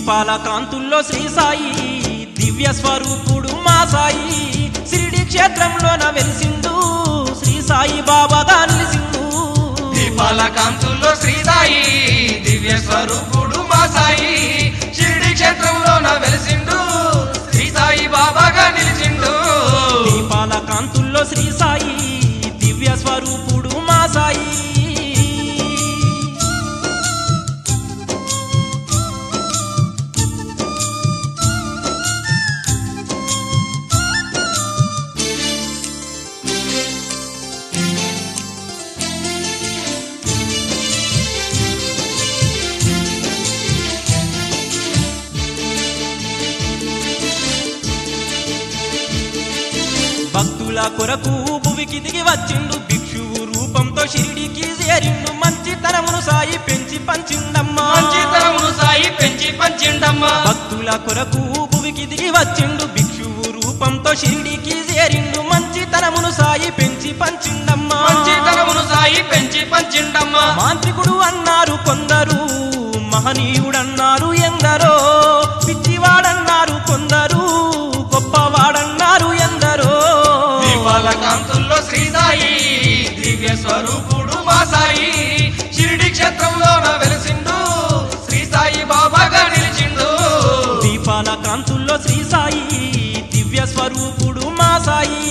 దీపాల కాంతుల్లో శ్రీ సాయి దివ్య స్వరూపుడు మా సాయి శిరిడి క్షేత్రంలోన వెలిసిండు శ్రీ సాయి బాబాగా నిలిసిండు దీపాల కాంతుల్లో శ్రీ సాయి దివ్య స్వరూపుడు మా సాయి షిరిడి క్షేత్రంలో నా వెలిసిండు శ్రీ సాయి బాబాగా నిలిచిండు దీపాల కాంతుల్లో శ్రీ సాయి దివ్య స్వరూపుడు మా సాయి భక్తుల కొరకు భువికి దిగి వచ్చిండు భిక్షువు రూపంతో షిరిడికి చేరిండు మంచితనమును సాయి పెంచి పంచిండమ్మా మంచితనమును సాయి పెంచి పంచిండమ్మా భక్తుల కొరకు భువికి దిగి వచ్చిండు భిక్షువు రూపంతో షిరిడికి చేరిండు మంచితనమును సాయి పెంచి పంచిండమ్మా మంచితనమును సాయి పెంచి పంచిండమ్మా మాంత్రికుడు అన్నారు కొందరు మహనీయుడన్నారు ఎందరో పిచ్చివాడన్నారు కొందరు గొప్పవాడన్నారు ఎందరో దీపాల కాంతుల్లో శ్రీ సాయి దివ్య స్వరూపుడు మా సాయి షిరిడి క్షేత్రంలో నా వెలిసిండు శ్రీ సాయి బాబాగా నిలిచిండు దీపాల కాంతుల్లో శ్రీ సాయి దివ్య స్వరూపుడు మా సాయి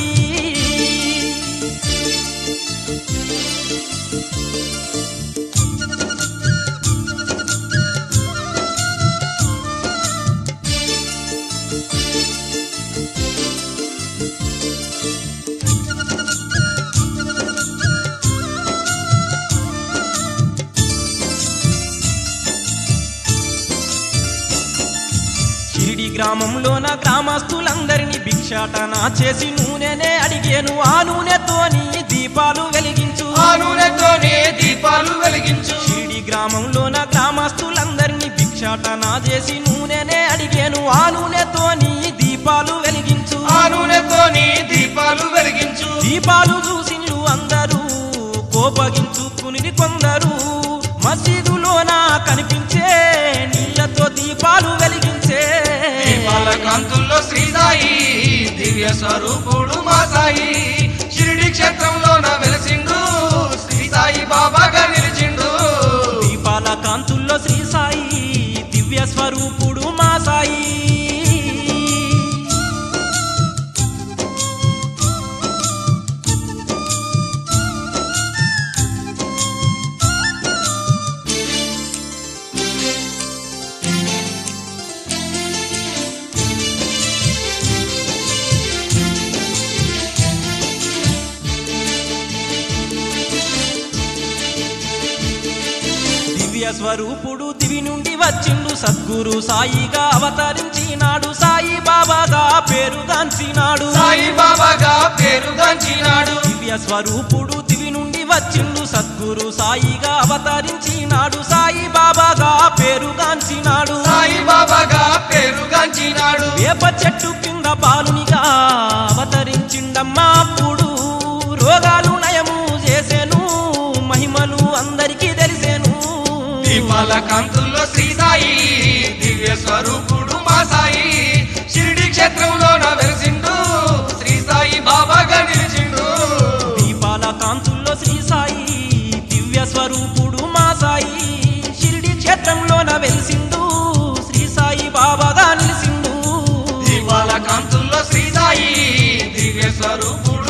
షిరిడి గ్రామంలోన గ్రామస్తులందరినీ భిక్షాటన చేసి నూనెనే అడిగేను ఆ నూనెతోని దీపాలు వెలిగించు ఆ నూనెతోనే దీపాలు వెలిగించు షిరిడి గ్రామంలోన గ్రామస్తులందరినీ భిక్షాటన చేసి నూనెనే అడిగేను ఆ నూనెతోని దీపాలు వెలిగించు ఆ నూనెతోని దీపాలు వెలిగించు దీపాలు చూసిన్లు అందరూ కోపగించుకుని కొందరు మసీదులోన కనిపించే నీళ్లతో దీపాలు వెలిగించే దీపాల కాంతుల్లో శ్రీ సాయి దివ్య స్వరూపుడు మా సాయి షిరిడి క్షేత్రంలో నా వెలిసిండు శ్రీ సాయి బాబాగా నిలిచిండు దీపాల కాంతుల్లో శ్రీ సాయి దివ్య స్వరూపుడు మా సాయి దివ్య స్వరూపుడు దివి నుండి వచ్చిండు సద్గురు సాయిగా అవతరించినాడు సాయి బాబాగా పేరుగాంచినాడు సాయి బాబాగా పేరుగాంచినాడు దివ్య స్వరూపుడు దివి నుండి వచ్చిండు సద్గురు సాయిగా అవతరించినాడు సాయి బాబాగా పేరుగాంచినాడు సాయి బాబాగా పేరుగాంచినాడు వేప చెట్టు కింద బాలునిగా అవతరించిండమ్మా అప్పుడు రోగాలు నయము చేసెను మహిమలు అందరికీ తెలిసెను దీపాల కాంతుల్లో శ్రీ సాయి దివ్య స్వరూపుడు మా సాయి షిరిడి క్షేత్రంలో నా వెలిసిండు శ్రీ సాయి బాబాగా నిలిచిండు దీపాల కాంతుల్లో శ్రీ సాయి దివ్య స్వరూపుడు మా సాయి షిరిడి క్షేత్రంలోన వెలిసిండు శ్రీ సాయి బాబాగా నిలిసిండు దీపాల కాంతుల్లో శ్రీ సాయి దివ్య స్వరూపుడు